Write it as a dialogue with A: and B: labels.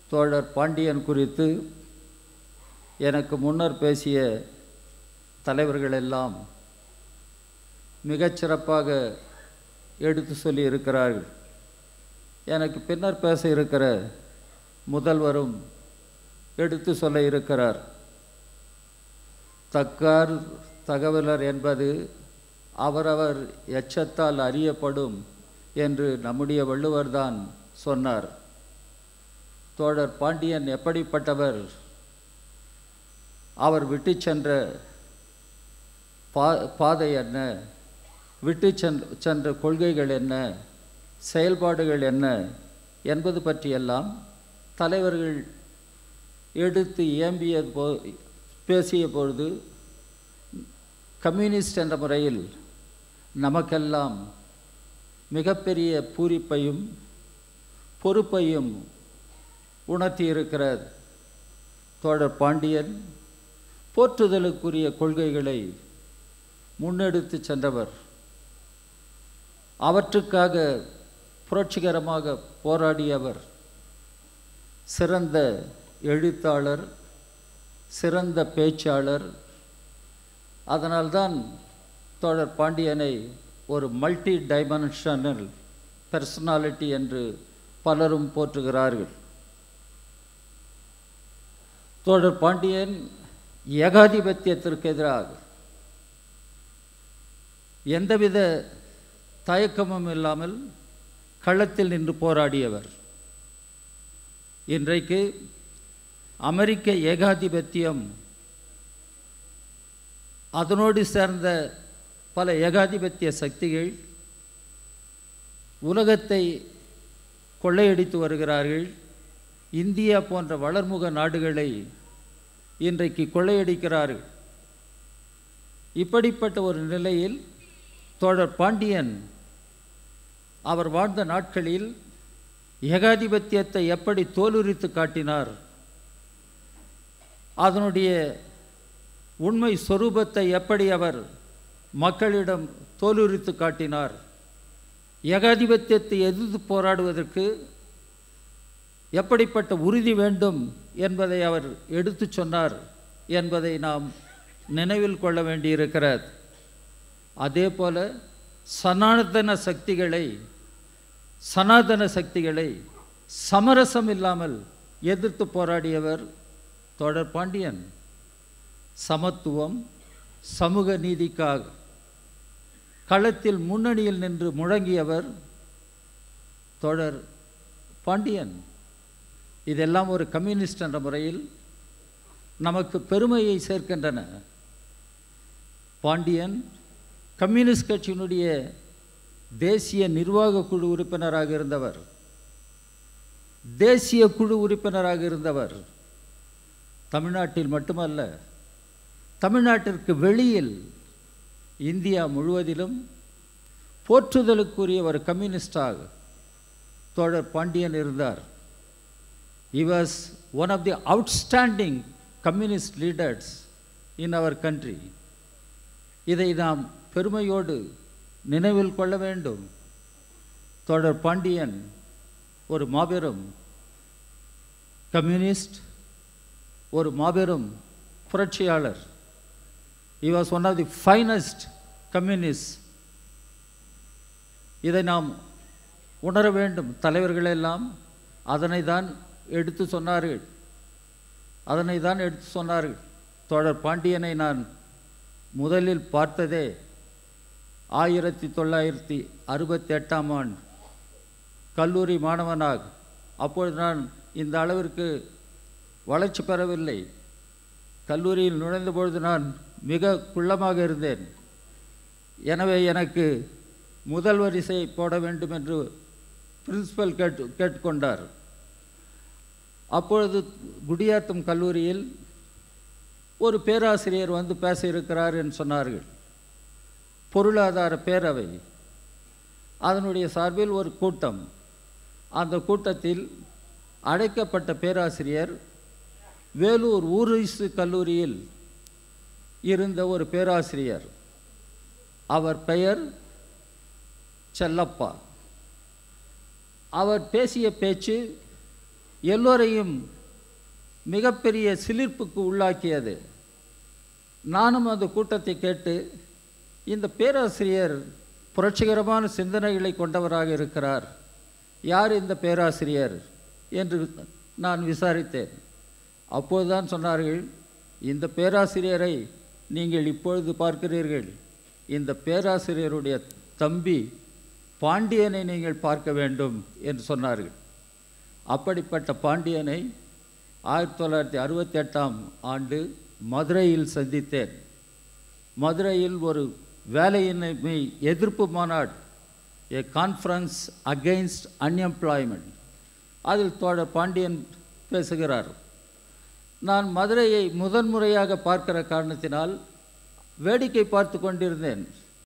A: தோழர் பாண்டியன் குறித்து எனக்கு முன்னர் பேசிய தலைவர்கள் எல்லாம் மிகச்சிறப்பாக எடுத்து சொல்லி இருக்கிறார்கள் எனக்கு பின்னர் பேச இருக்கிற முதல்வரும் எடுத்து சொல்ல இருக்கிறார் தக்கார் தகவலர் என்பது அவரவர் எச்சத்தால் அறியப்படும் என்று நம்முடைய வள்ளுவர்தான் சொன்னார் தோழர் பாண்டியன் எப்படிப்பட்டவர் அவர் விட்டு சென்ற பா பாதை என்ன விட்டு சென் சென்ற கொள்கைகள் என்ன செயல்பாடுகள் என்ன என்பது பற்றியெல்லாம் தலைவர்கள் எடுத்து ஏம்பிய போ பேசிய பொழுது கம்யூனிஸ்ட் என்ற முறையில் நமக்கெல்லாம் மிகப்பெரிய பூரிப்பையும் பொறுப்பையும் உணர்த்தியிருக்கிற தோழர் பாண்டியன் போற்றுதலுக்குரிய கொள்கைகளை முன்னெடுத்து சென்றவர் அவற்றுக்காக புரட்சிகரமாக போராடியவர் சிறந்த எழுத்தாளர் சிறந்த பேச்சாளர் அதனால்தான் தோழர் பாண்டியனை ஒரு மல்டி டைமென்ஷனல் பர்சனாலிட்டி என்று பலரும் போற்றுகிறார்கள் தோழர் பாண்டியன் ஏகாதிபத்தியத்திற்கு எதிராக எந்தவித தயக்கமும் இல்லாமல் களத்தில் நின்று போராடியவர் இன்றைக்கு அமெரிக்க ஏகாதிபத்தியம் அதனோடு சேர்ந்த பல ஏகாதிபத்திய சக்திகள் உலகத்தை கொள்ளையடித்து வருகிறார்கள் இந்தியா போன்ற வளர்முக நாடுகளை இன்றைக்கு கொள்ளையடிக்கிறார்கள் இப்படிப்பட்ட ஒரு நிலையில் தோழர் பாண்டியன் அவர் வாழ்ந்த நாட்களில் ஏகாதிபத்தியத்தை எப்படி தோலுரித்து காட்டினார் அதனுடைய உண்மை சொரூபத்தை எப்படி அவர் மக்களிடம் தோலுரித்து காட்டினார் ஏகாதிபத்தியத்தை எதிர்த்து போராடுவதற்கு எப்படிப்பட்ட உறுதி வேண்டும் என்பதை அவர் எடுத்து சொன்னார் என்பதை நாம் நினைவில் கொள்ள வேண்டியிருக்கிறது அதே போல சனாதன சக்திகளை சனாதன சக்திகளை சமரசம் இல்லாமல் எதிர்த்து போராடியவர் தோழர் பாண்டியன் சமத்துவம் சமூக நீதிக்காக களத்தில் முன்னணியில் நின்று முழங்கியவர் தோழர் பாண்டியன் இதெல்லாம் ஒரு கம்யூனிஸ்ட் என்ற முறையில் நமக்கு பெருமையை சேர்க்கின்றன பாண்டியன் கம்யூனிஸ்ட் கட்சியினுடைய தேசிய நிர்வாக குழு உறுப்பினராக இருந்தவர் தேசிய குழு உறுப்பினராக இருந்தவர் தமிழ்நாட்டில் மட்டுமல்ல தமிழ்நாட்டிற்கு வெளியில் இந்தியா முழுவதிலும் போற்றுதலுக்குரிய ஒரு கம்யூனிஸ்டாக தோழர் பாண்டியன் இருந்தார் he was one of the outstanding communist leaders in our country இதை நாம் பெருமையோடு நினைவில் கொள்ள வேண்டும் தோழர் பாண்டியன் ஒரு மாபெரும் கம்யூனிஸ்ட் ஒரு மாபெரும் புரட்சியாளர் he was one of the finest communists இதை நாம் உணர வேண்டும் தலைவர்கள் எல்லாம் அதனை தான் எடுத்து சொன்னார்கள் அதனை தான் எடுத்து சொன்னார்கள் தோழர் பாண்டியனை நான் முதலில் பார்த்ததே ஆயிரத்தி தொள்ளாயிரத்தி அறுபத்தி எட்டாம் ஆண்டு கல்லூரி மாணவனாக அப்பொழுது நான் இந்த அளவிற்கு வளர்ச்சி பெறவில்லை கல்லூரியில் நுழைந்த பொழுது நான் மிக குள்ளமாக இருந்தேன் எனவே எனக்கு முதல் வரிசை போட வேண்டும் என்று பிரின்சிபல் கேட்டு கேட்டுக்கொண்டார் அப்பொழுது குடியாத்தம் கல்லூரியில் ஒரு பேராசிரியர் வந்து பேச இருக்கிறார் என்று சொன்னார்கள் பொருளாதார பேரவை அதனுடைய சார்பில் ஒரு கூட்டம் அந்த கூட்டத்தில் அழைக்கப்பட்ட பேராசிரியர் வேலூர் ஊரிசு கல்லூரியில் இருந்த ஒரு பேராசிரியர் அவர் பெயர் செல்லப்பா அவர் பேசிய பேச்சு எல்லோரையும் மிகப்பெரிய சிலிர்ப்புக்கு உள்ளாக்கியது நானும் அந்த கூட்டத்தை கேட்டு இந்த பேராசிரியர் புரட்சிகரமான சிந்தனைகளை கொண்டவராக இருக்கிறார் யார் இந்த பேராசிரியர் என்று நான் விசாரித்தேன் அப்போதுதான் சொன்னார்கள் இந்த பேராசிரியரை நீங்கள் இப்பொழுது பார்க்கிறீர்கள் இந்த பேராசிரியருடைய தம்பி பாண்டியனை நீங்கள் பார்க்க வேண்டும் என்று சொன்னார்கள் அப்படிப்பட்ட பாண்டியனை ஆயிரத்தி தொள்ளாயிரத்தி அறுபத்தி எட்டாம் ஆண்டு மதுரையில் சந்தித்தேன் மதுரையில் ஒரு வேலையின்மை எதிர்ப்பு மாநாடு ஏ கான்ஃபரன்ஸ் அகெயின்ஸ்ட் அன்எம்ப்ளாய்மெண்ட் அதில் தோழர் பாண்டியன் பேசுகிறார் நான் மதுரையை முதன்முறையாக பார்க்கிற காரணத்தினால் வேடிக்கை பார்த்து கொண்டிருந்தேன்